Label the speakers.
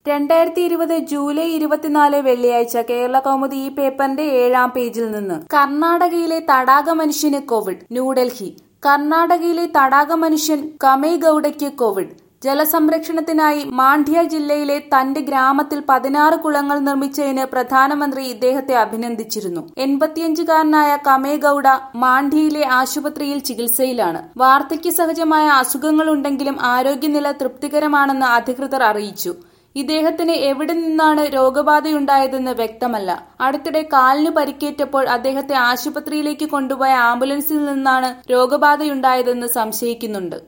Speaker 1: രണ്ടായിരത്തി ഇരുപത് ജൂലൈ ഇരുപത്തിനാല് വെള്ളിയാഴ്ച കേരള കൗമുദി ഈ പേപ്പറിന്റെ ഏഴാം പേജിൽ നിന്ന് കർണാടകയിലെ തടാക മനുഷ്യന് കോവിഡ് ന്യൂഡൽഹി കർണാടകയിലെ തടാക മനുഷ്യൻ കമൈ ഗൌഡയ്ക്ക് കോവിഡ് ജലസംരക്ഷണത്തിനായി മാണ്ഡ്യ ജില്ലയിലെ തന്റെ ഗ്രാമത്തിൽ പതിനാറ് കുളങ്ങൾ നിർമ്മിച്ചതിന് പ്രധാനമന്ത്രി ഇദ്ദേഹത്തെ അഭിനന്ദിച്ചിരുന്നു എൺപത്തിയഞ്ചുകാരനായ കമേ ഗൌഡ മാണ്ഡ്യയിലെ ആശുപത്രിയിൽ ചികിത്സയിലാണ് വാർദ്ധക്യ സഹജമായ അസുഖങ്ങളുണ്ടെങ്കിലും ആരോഗ്യനില തൃപ്തികരമാണെന്ന് അധികൃതർ അറിയിച്ചു ഇദ്ദേഹത്തിന് എവിടെ നിന്നാണ് രോഗബാധയുണ്ടായതെന്ന് വ്യക്തമല്ല അടുത്തിടെ കാലിന് പരിക്കേറ്റപ്പോൾ അദ്ദേഹത്തെ ആശുപത്രിയിലേക്ക് കൊണ്ടുപോയ ആംബുലൻസിൽ നിന്നാണ് രോഗബാധയുണ്ടായതെന്ന് സംശയിക്കുന്നുണ്ട്